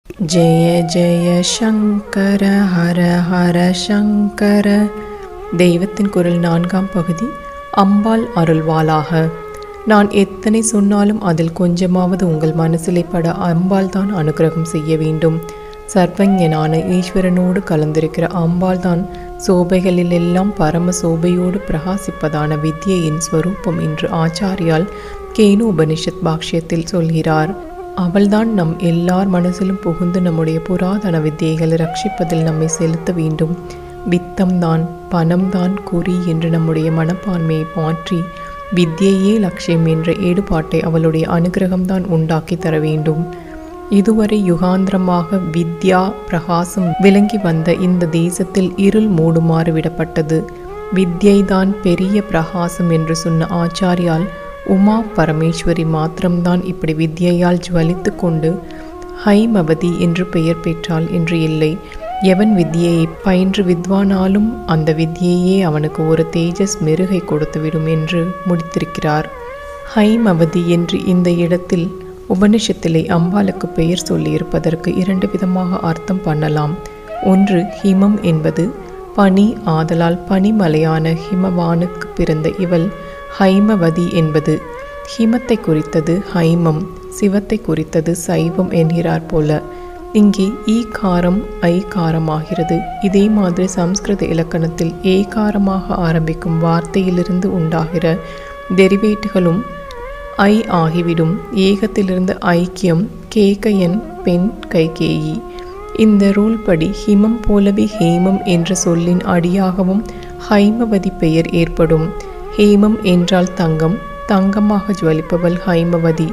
ஜெய ஜெய சங்கர ஹர ஹர சங்கர தெய்வத்தின் குரல் நான்காம் பகுதி அம்பாள் அருள்வாளாக நான் எத்தனை சொன்னாலும் அதில் கொஞ்சமாவது உங்கள் மனசிலே பட அம்பாள் தான் அனுகிரகம் செய்ய வேண்டும் சர்வஞனான ஈஸ்வரனோடு கலந்திருக்கிற அம்பாள் தான் சோபைகளிலெல்லாம் பரம சோபையோடு பிரகாசிப்பதான வித்யையின் ஸ்வரூபம் என்று ஆச்சாரியால் கேனு உபனிஷத் பாஷ்யத்தில் சொல்கிறார் அவள்தான் நம் எல்லார் மனசிலும் புகுந்து நம்முடைய புராதன வித்தியைகளை ரட்சிப்பதில் நம்மை செலுத்த வேண்டும் வித்தம்தான் பணம்தான் குறி என்று நம்முடைய மனப்பான்மையை மாற்றி வித்யையே லட்சியம் என்ற ஈடுபாட்டை அவளுடைய அனுகிரகம்தான் உண்டாக்கி தர வேண்டும் இதுவரை யுகாந்திரமாக வித்யா பிரகாசம் விளங்கி வந்த இந்த தேசத்தில் இருள் மூடுமாறு விடப்பட்டது வித்யைதான் பெரிய பிரகாசம் என்று சொன்ன ஆச்சாரியால் உமா பரமேஸ்வரி மாத்திரம்தான் இப்படி வித்யையால் ஜுவலித்து கொண்டு ஹைமவதி என்று பெயர் பெற்றாள் என்று இல்லை எவன் வித்யையை பயின்று வித்வானாலும் அந்த வித்யையே அவனுக்கு ஒரு தேஜஸ் மெருகை கொடுத்துவிடும் என்று முடித்திருக்கிறார் ஹைமவதி என்று இந்த இடத்தில் உபனிஷத்திலே அம்பாளுக்கு பெயர் சொல்லியிருப்பதற்கு இரண்டு விதமாக அர்த்தம் பண்ணலாம் ஒன்று ஹிமம் என்பது பனி ஆதலால் பனிமலையான ஹிமவானுக்கு பிறந்த இவள் ஹைமவதி என்பது ஹிமத்தை குறித்தது ஹைமம் சிவத்தை குறித்தது சைவம் என்கிறார் போல இங்கே ஈகாரம் ஐகாரமாகிறது இதே மாதிரி சம்ஸ்கிருத இலக்கணத்தில் ஏகாரமாக ஆரம்பிக்கும் வார்த்தையிலிருந்து உண்டாகிற டெரிவேட்டுகளும் ஐ ஆகிவிடும் ஏகத்திலிருந்து ஐக்கியம் கேகையன் பெண் கைகேயி இந்த ரூல் படி ஹிமம் போலவே ஹேமம் என்ற சொல்லின் அடியாகவும் ஹைமவதி பெயர் ஏற்படும் ஹேமம் என்றால் தங்கம் தங்கமாக ஜுவலிப்பவள் ஹைமவதி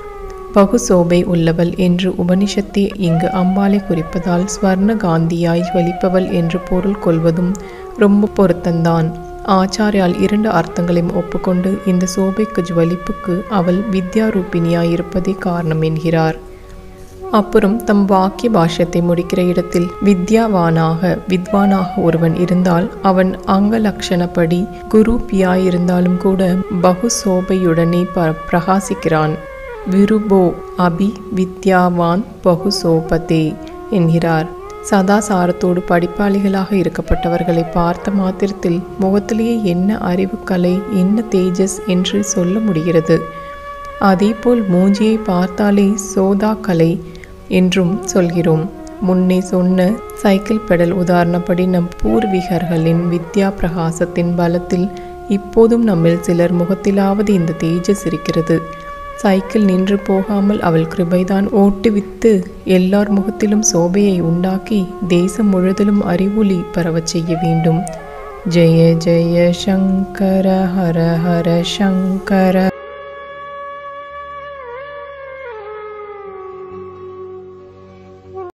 பகுசோபை உள்ளவள் என்று உபனிஷத்தே இங்கு அம்பாளை குறிப்பதால் ஸ்வர்ண காந்தியாய் ஜுவலிப்பவள் என்று பொருள் கொள்வதும் ரொம்ப பொருத்தந்தான் ஆச்சாரியால் இரண்டு அர்த்தங்களையும் ஒப்புக்கொண்டு இந்த சோபைக்கு ஜுவலிப்புக்கு அவள் வித்யாரூபிணியாய் இருப்பதே காரணம் என்கிறார் அப்புறம் தம் வாக்கிய பாஷ்யத்தை முடிக்கிற இடத்தில் வித்யாவானாக வித்வானாக ஒருவன் இருந்தால் அவன் அங்க லட்சணப்படி குரூப்பியாயிருந்தாலும் கூட பகு சோபையுடனே ப பிரகாசிக்கிறான் விருபோ அபி வித்யாவான் பகு சோபதே என்கிறார் சதாசாரத்தோடு படிப்பாளிகளாக இருக்கப்பட்டவர்களை பார்த்த மாத்திரத்தில் முகத்திலேயே என்ன அறிவுக்கலை என்ன தேஜஸ் என்று சொல்ல முடிகிறது அதேபோல் மூஞ்சியை பார்த்தாலே சோதா கலை என்றும் சொல்கிறோம் முன்னே சொன்ன சைக்கிள் பெடல் உதாரணப்படி நம் பூர்வீகர்களின் வித்யா பிரகாசத்தின் பலத்தில் இப்போதும் நம்மில் சிலர் முகத்திலாவது இந்த தேஜஸ் இருக்கிறது சைக்கிள் நின்று போகாமல் அவள் கிருபைதான் ஓட்டுவித்து எல்லார் முகத்திலும் சோபையை உண்டாக்கி தேசம் முழுதிலும் அறிவொளி பரவச் செய்ய வேண்டும் ஜெய ஜெய சங்கர ஹர ஹர சங்கர